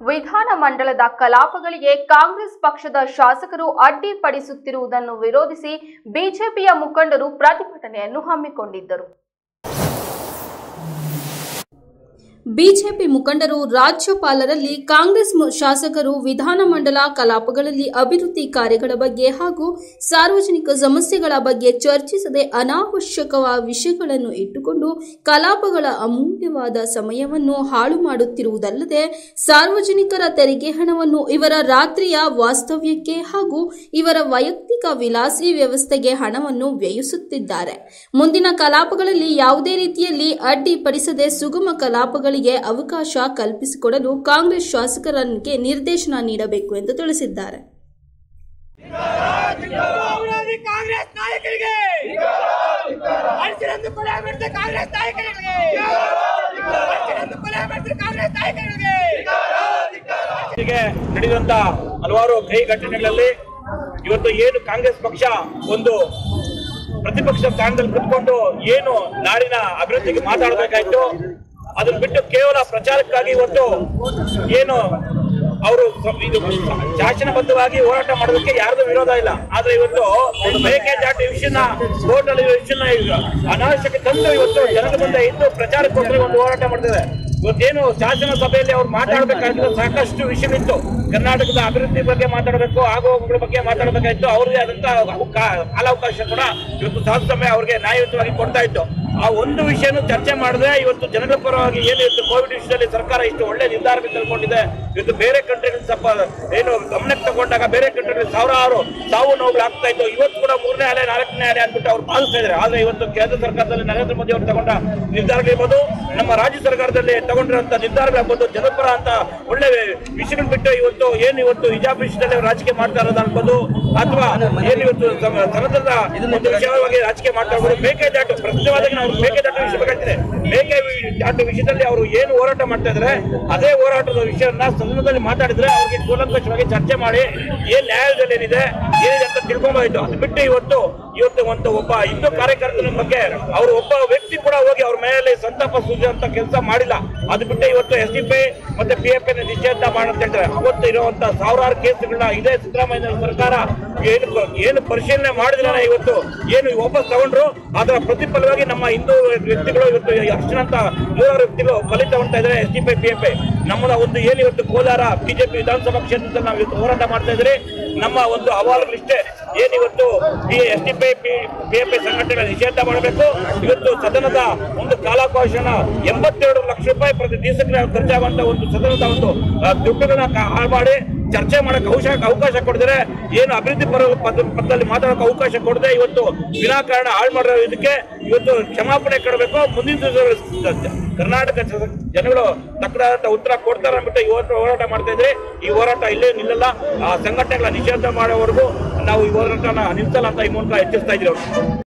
ವಿಧಾನ ಮಂಡಲದ ಕಲಾಪಗಳಿಗೆ ಕಾಂಗ್ರೆಸ್ ಪಕ್ಷದ ಶಾಸಕರು ಅಡ್ಡಿಪಡಿಸುತ್ತಿರುವುದನ್ನು ವಿರೋಧಿಸಿ ಬಿಜೆಪಿಯ ಮುಖಂಡರು ಪ್ರತಿಭಟನೆಯನ್ನು ಹಮ್ಮಿಕೊಂಡಿದ್ದರು ಬಿಜೆಪಿ ಮುಖಂಡರು ರಾಜ್ಯಪಾಲರಲ್ಲಿ ಕಾಂಗ್ರೆಸ್ ಮು- ಶಾಸಕರು ವಿಧಾನಮಂಡಲ ಕಲಾಪಗಳಲ್ಲಿ ಅಭಿವೃದ್ಧಿ ಕಾರ್ಯಗಳ ಬಗ್ಗೆ ಹಾಗೂ ಸಾರ್ವಜನಿಕ ಸಮಸ್ಯೆಗಳ ಬಗ್ಗೆ ಚರ್ಚಿಸದೆ ಅನಾವಶ್ಯಕ ವಿಷಯಗಳನ್ನು ಇಟ್ಟುಕೊಂಡು ಕಲಾಪಗಳ ಅಮೂಲ್ಯವಾದ ಸಮಯವನ್ನು ಹಾಳು ಮಾಡುತ್ತಿರುವುದಲ್ಲದೆ ಸಾರ್ವಜನಿಕರ ತೆರಿಗೆ ಹಣವನ್ನು ಇವರ ರಾತ್ರಿಯ ವಾಸ್ತವ್ಯಕ್ಕೆ ಹಾಗೂ ಇವರ ವೈಯಕ್ತಿಕ ವಿಲಾಸಿ ವ್ಯವಸ್ಥೆಗೆ ಹಣವನ್ನು ವ್ಯಯಿಸುತ್ತಿದ್ದಾರೆ ಮುಂದಿನ ಕಲಾಪಗಳಲ್ಲಿ ಯಾವುದೇ ರೀತಿಯಲ್ಲಿ ಅಡ್ಡಿಪಡಿಸದೆ ಸುಗಮ ಕಲಾಪಗಳಿಗೆ ಅವಕಾಶ ಕಲ್ಪಿಸಿಕೊಡಲು ಕಾಂಗ್ರೆಸ್ ಶಾಸಕರಿಗೆ ನಿರ್ದೇಶನ ನೀಡಬೇಕು ಎಂದು ತಿಳಿಸಿದ್ದಾರೆ ಅವರಾದಿ ಕಾಂಗ್ರೆಸ್ ನಾಯಕರಿಗೆ ಅರ್ಜುನಂದು ಕೊಲೆ ಮಾಡಿದ ಕಾಂಗ್ರೆಸ್ ನಾಯಕರಿಗೆ ಅರ್ಜುನಂದು ಕೊಲೆ ಮಾಡಿದ ಕಾಂಗ್ರೆಸ್ ನಾಯಕರಿಗೆ ಹೀಗೆ ನಡೆದಂತ ಹಲವಾರು ಕೈ ಘಟನೆಗಳಲ್ಲಿ ಇವತ್ತು ಏನು ಕಾಂಗ್ರೆಸ್ ಪಕ್ಷ ಒಂದು ಪ್ರತಿಪಕ್ಷ ಸ್ಥಾನದಲ್ಲಿ ಕುತ್ಕೊಂಡು ಏನು ನಾಡಿನ ಅಭಿವೃದ್ಧಿಗೆ ಮಾತಾಡಬೇಕಾಯ್ತು ಅದನ್ನ ಬಿಟ್ಟು ಕೇವಲ ಪ್ರಚಾರಕ್ಕಾಗಿ ಇವತ್ತು ಏನು ಅವರು ಇದು ಶಾಸನಬದ್ಧವಾಗಿ ಹೋರಾಟ ಮಾಡೋದಕ್ಕೆ ಯಾರ್ದು ವಿರೋಧ ಇಲ್ಲ ಆದ್ರೆ ಇವತ್ತು ಮೇಕೆದಾಟು ವಿಷಯನ ಕೋರ್ಟ್ ಅಲ್ಲಿ ವಿಷಯನ ಅನಾವಶ್ಯಕ ತಂದು ಇವತ್ತು ಜನರ ಮುಂದೆ ಇದ್ದು ಪ್ರಚಾರಕ್ಕೋಸ್ಕರ ಒಂದು ಹೋರಾಟ ಮಾಡ್ತಿದೆ ಇವತ್ತೇನು ಶಾಸನ ಸಭೆಯಲ್ಲಿ ಅವ್ರು ಮಾತಾಡಬೇಕಾಗಿರೋ ಸಾಕಷ್ಟು ವಿಷಯಗಳಿತ್ತು ಕರ್ನಾಟಕದ ಅಭಿವೃದ್ಧಿ ಬಗ್ಗೆ ಮಾತಾಡಬೇಕು ಆಗುವಗಳ ಬಗ್ಗೆ ಮಾತಾಡಬೇಕಾಗಿತ್ತು ಅವ್ರಿಗೆ ಆದಂತ ಅವಕಾ- ಕಾಲಾವಕಾಶ ಕೂಡ ಇವತ್ತು ಶಾಸನ ಸಭೆ ಅವ್ರಿಗೆ ನ್ಯಾಯಯುತವಾಗಿ ಕೊಡ್ತಾ ಇತ್ತು ಆ ಒಂದು ವಿಷಯನೂ ಚರ್ಚೆ ಮಾಡಿದ್ರೆ ಇವತ್ತು ಜನಗಳ ಪರವಾಗಿ ಏನು ಇವತ್ತು ಕೋವಿಡ್ ವಿಷಯದಲ್ಲಿ ಸರ್ಕಾರ ಇಷ್ಟು ಒಳ್ಳೆ ನಿರ್ಧಾರಕ್ಕೆ ತೆಗೆದುಕೊಂಡಿದೆ ಇವತ್ತು ಬೇರೆ ಕಂಟ್ರಿಗಳು ಸ್ವಲ್ಪ ಏನು ಗಮನಕ್ಕೆ ತಗೊಂಡಾಗ ಬೇರೆ ಕಂಟ್ರಿಗಳು ಸಾವಿರಾರು ಸಾವು ನೋವುಗಳು ಆಗ್ತಾ ಇತ್ತು ಇವತ್ತು ಕೂಡ ಮೂರನೇ ಅಲೆ ನಾಲ್ಕನೇ ಅಲೆ ಅಂದ್ಬಿಟ್ಟು ಅವ್ರು ಪಾಲಿಸ್ತಾ ಇದ್ದಾರೆ ಆದ್ರೆ ಇವತ್ತು ಕೇಂದ್ರ ಸರ್ಕಾರದಲ್ಲಿ ನರೇಂದ್ರ ಮೋದಿ ಅವರು ತಗೊಂಡ ನಿರ್ಧಾರಗಳಿರ್ಬೋದು ನಮ್ಮ ರಾಜ್ಯ ಸರ್ಕಾರದಲ್ಲಿ ತಗೊಂಡಿರುವಂತ ನಿರ್ಧಾರಗಳಾಗ್ಬೋದು ಜನಪರ ಅಂತ ಒಳ್ಳೆ ವಿಷಯಗಳು ಬಿಟ್ಟು ಇವತ್ತು ಏನು ಇವತ್ತು ಹಿಜಾಬ್ ವಿಷಯದಲ್ಲಿ ಅವ್ರು ರಾಜಕೀಯ ಮಾಡ್ತಾ ಇರೋದು ಅನ್ಬೋದು ಅಥವಾ ಏನು ಇವತ್ತು ಸಮ- ಸನದದ ಒಂದು ವಿಷಯವಾಗಿ ರಾಜಕೀಯ ಮಾಡ್ತಾ ಇರ್ಬೋದು ಮೇಕೆದಾಟು ಪ್ರಸಿದ್ಧವಾದಾಗ ನಾವು ಮೇಕೆದಾಟು ವಿಷಯ ಬೇಕಾಗ್ತದೆ ಮೇಕೆದಾಟು ವಿಷಯದಲ್ಲಿ ಅವರು ಏನು ಹೋರಾಟ ಮಾಡ್ತಾ ಇದ್ದಾರೆ ಅದೇ ಹೋರಾಟದ ವಿಷಯನ ಸದನದಲ್ಲಿ ಮಾತಾಡಿದ್ರೆ ಅವ್ರಿಗೆ ಕೂಲಂಕಷವಾಗಿ ಚರ್ಚೆ ಮಾಡಿ ಏನ್ ನ್ಯಾಯದಲ್ಲಿ ಏನಿದೆ ಏನಿದೆ ಅಂತ ತಿಳ್ಕೊಂಬೋಯ್ತು ಅದು ಬಿಟ್ಟು ಇವತ್ತು ಇವತ್ತು ಒಂದು ಒಬ್ಬ ಹಿಂದೂ ಕಾರ್ಯಕರ್ತನ ಬಗ್ಗೆ ಅವರು ಒಬ್ಬ ವ್ಯಕ್ತಿ ಕೂಡ ಹೋಗಿ ಅವ್ರ ಮೇಲೆ ಸಂತಾಪ ಸೂಚಿಸುವಂತ ಕೆಲಸ ಮಾಡಿಲ್ಲ ಅದು ಬಿಟ್ಟು ಇವತ್ತು ಎಸ್ ಡಿ ಪಿ ಮತ್ತೆ ಪಿ ಎಫ್ ನಿಷೇಧ ಮಾಡಂತ ಹೇಳ್ತಾರೆ ಅವತ್ತು ಇರುವಂತ ಸಾವಿರಾರು ಕೇಸುಗಳನ್ನ ಇದೇ ಸಿದ್ದರಾಮಯ್ಯ ಸರ್ಕಾರ ಏನು ಏನು ಪರಿಶೀಲನೆ ಮಾಡಿದ್ರೆ ಇವತ್ತು ಏನು ವಾಪಸ್ ತಗೊಂಡ್ರು ಅದರ ಪ್ರತಿಫಲವಾಗಿ ನಮ್ಮ ಹಿಂದೂ ವ್ಯಕ್ತಿಗಳು ಇವತ್ತು ಅಷ್ಟಂತ ನೂರಾರು ವ್ಯಕ್ತಿಗಳು ಬಲಿ ತಗೊಳ್ತಾ ಇದ್ದಾರೆ S D P P F ನಮ್ಮನ್ನ ಒಂದು ಏನು ಇವತ್ತು ಕೋಲಾರ ಬಿಜೆಪಿ ವಿಧಾನಸಭಾ ಕ್ಷೇತ್ರದಲ್ಲಿ ನಾವು ಇವತ್ತು ಹೋರಾಟ ಮಾಡ್ತಾ ಇದ್ರಿ ನಮ್ಮ ಒಂದು ಅಹವಾಲುಗಳಿಷ್ಟೇ ಏನು ಇವತ್ತು S D P P F ಸಂಘಟನೆ ನಿಷೇಧ ಮಾಡಬೇಕು ಇವತ್ತು ಸದನದ ಒಂದು ಕಾಲಾವಕಾಶನ ಎಂಬತ್ತೆರಡು ಲಕ್ಷ ರೂಪಾಯಿ ಪ್ರತಿ ದಿವಸಕ್ಕೆ ಖರ್ಚಾಗುವಂತ ಒಂದು ಸದನದ ಒಂದು ಆ, ದುಡ್ಡುಗಳನ್ನ ಕಾ- ಹಾಳು ಮಾಡಿ ಚರ್ಚೆ ಮಾಡಕ್ಕೆ ಅವಕಾಶ ಅವಕಾಶ ಕೊಡಿದ್ರೆ ಏನು ಅಭಿವೃದ್ಧಿ ಪರ ಪದ- ಪದದಲ್ಲಿ ಮಾತಾಡೋಕೆ ಅವಕಾಶ ಕೊಡದೆ ಇವತ್ತು ವಿನಾಕಾರಣ ಹಾಳು ಮಾಡಿರೋ ಇದಕ್ಕೆ ಇವತ್ತು ಕ್ಷಮಾಪಣೆ ಕೊಡಬೇಕು ಮುಂದಿನ ದಿವಸ ಕರ್ನಾಟಕ ಜನ- ಜನಗಳು ತಕ್ಕದಾದಂತ ಉತ್ತರ ಕೊಡ್ತಾರೆ ಅಂದ್ಬಿಟ್ಟು ಇವತ್ತು ಹೋರಾಟ ಮಾಡ್ತಾ ಇದ್ರೆ ಈ ಹೋರಾಟ ಇಲ್ಲೇ ನಿಲ್ಲಲ್ಲ ಆ ಸಂಘಟನೆಗಳ ನಿಷೇಧ ಮಾಡೋವರೆಗೂ ನಾವು ಈ ಹೋರಾಟನ ನಿಲ್ಸಲ್ಲ ಅಂತ ಈ ಮೂಲಕ ಎಚ್ಚರಿಸ್ತಾ ಇದ್ದೀವಿ